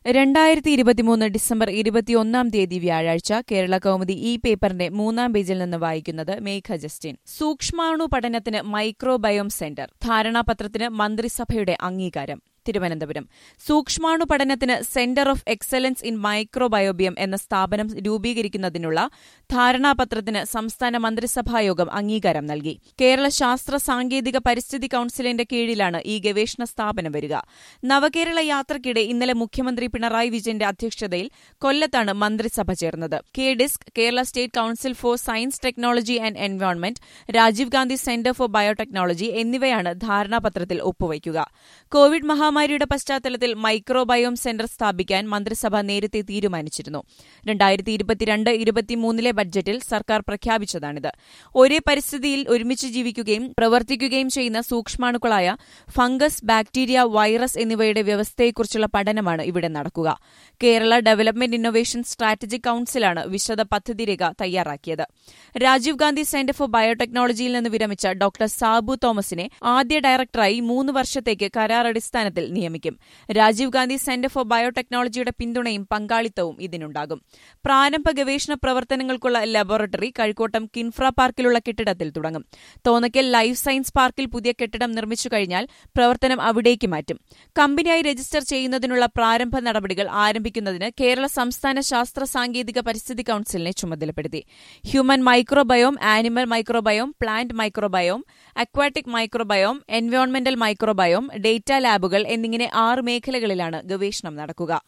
രണ്ടായിരത്തി ഇരുപത്തിമൂന്ന് ഡിസംബർ ഇരുപത്തിയൊന്നാം തീയതി വ്യാഴാഴ്ച കേരള കൗമുദി ഈ പേപ്പറിന്റെ മൂന്നാം പേജിൽ നിന്ന് വായിക്കുന്നത് മേഘ ജസ്റ്റിൻ സൂക്ഷ്മാണു പഠനത്തിന് മൈക്രോബയോം സെന്റർ ധാരണാപത്രത്തിന് മന്ത്രിസഭയുടെ അംഗീകാരം തിരുവനന്തപുരം സൂക്ഷ്മാണു പഠനത്തിന് centre of excellence in microbiome എന്ന സ്ഥാപനം രൂപീകരിക്കുന്നതിനുള്ള ധാരണാപത്രത്തിന് സംസ്ഥാന മന്ത്രിസഭായോഗം അംഗീകാരം നൽകി കേരള ശാസ്ത്ര സാങ്കേതിക പരിസ്ഥിതി കൌൺസിലിന്റെ കീഴിലാണ് ഈ ഗവേഷണ സ്ഥാപനം വരിക നവകേരള യാത്രയ്ക്കിടെ ഇന്നലെ മുഖ്യമന്ത്രി പിണറായി വിജയന്റെ അധ്യക്ഷതയിൽ കൊല്ലത്താണ് മന്ത്രിസഭ ചേർന്നത് K disc Kerala state council for science technology and environment Rajiv Gandhi centre for biotechnology എന്നിവയാണ് ധാരണാപത്രത്തിൽ ഒപ്പുവയ്ക്കുക കോവിഡ് മഹാമാരിയുടെ പശ്ചാത്തലത്തിൽ മൈക്രോബയോം സെന്റർ സ്ഥാപിക്കാൻ മന്ത്രിസഭ നേരത്തെ തീരുമാനിച്ചിരുന്നു രണ്ടായിരത്തി ഇരുപത്തിരണ്ട് ഇരുപത്തിമൂന്നിലെ ബഡ്ജറ്റിൽ സർക്കാർ പ്രഖ്യാപിച്ചതാണിത് ഒരേ പരിസ്ഥിതിയിൽ ഒരുമിച്ച് ജീവിക്കുകയും പ്രവർത്തിക്കുകയും ചെയ്യുന്ന സൂക്ഷ്മാണുക്കളായ ഫംഗസ് ബാക്ടീരിയ വൈറസ് എന്നിവയുടെ വ്യവസ്ഥയെക്കുറിച്ചുള്ള പഠനമാണ് ഇവിടെ നടക്കുക കേരള ഡെവലപ്മെന്റ് ഇന്നൊവേഷൻ സ്ട്രാറ്റജിക് കൌൺസിലാണ് വിശദ പദ്ധതിരേഖ തയ്യാറാക്കിയത് രാജീവ് ഗാന്ധി സെന്റർ ഫോർ ബയോടെക്നോളജിയിൽ നിന്ന് വിരമിച്ച ഡോക്ടർ സാബു തോമസിനെ ആദ്യ ഡയറക്ടറായി മൂന്ന് വർഷത്തേക്ക് കരാർ അടിസ്ഥാനത്തിൽ നിയമിക്കും രാജീവ് ഗാന്ധി സെന്റർ ഫോർ ബയോടെക്നോളജിയുടെ പിന്തുണയും പങ്കാളിത്തവും ഇതിനുണ്ടാകും പ്രാരംഭ ഗവേഷണ പ്രവർത്തനങ്ങൾക്കുള്ള ലബോറട്ടറി കഴക്കൂട്ടം കിൻഫ്ര പാർക്കിലുള്ള കെട്ടിടത്തിൽ തുടങ്ങും തോന്നയ്ക്കൽ ലൈഫ് സയൻസ് പാർക്കിൽ പുതിയ കെട്ടിടം നിർമ്മിച്ചു കഴിഞ്ഞാൽ പ്രവർത്തനം അവിടേക്ക് മാറ്റും കമ്പനിയായി രജിസ്റ്റർ ചെയ്യുന്നതിനുള്ള പ്രാരംഭ നടപടികൾ ആരംഭിക്കുന്നതിന് കേരള സംസ്ഥാന ശാസ്ത്ര സാങ്കേതിക പരിസ്ഥിതി കൌൺസിലിനെ ചുമതലപ്പെടുത്തി human microbiome animal microbiome plant microbiome aquatic microbiome എൻവയോൺമെന്റൽ മൈക്രോബയോം ഡേറ്റ ലാബുകൾ എന്നിങ്ങനെ ആറ് മേഖലകളിലാണ് ഗവേഷണം നടക്കുക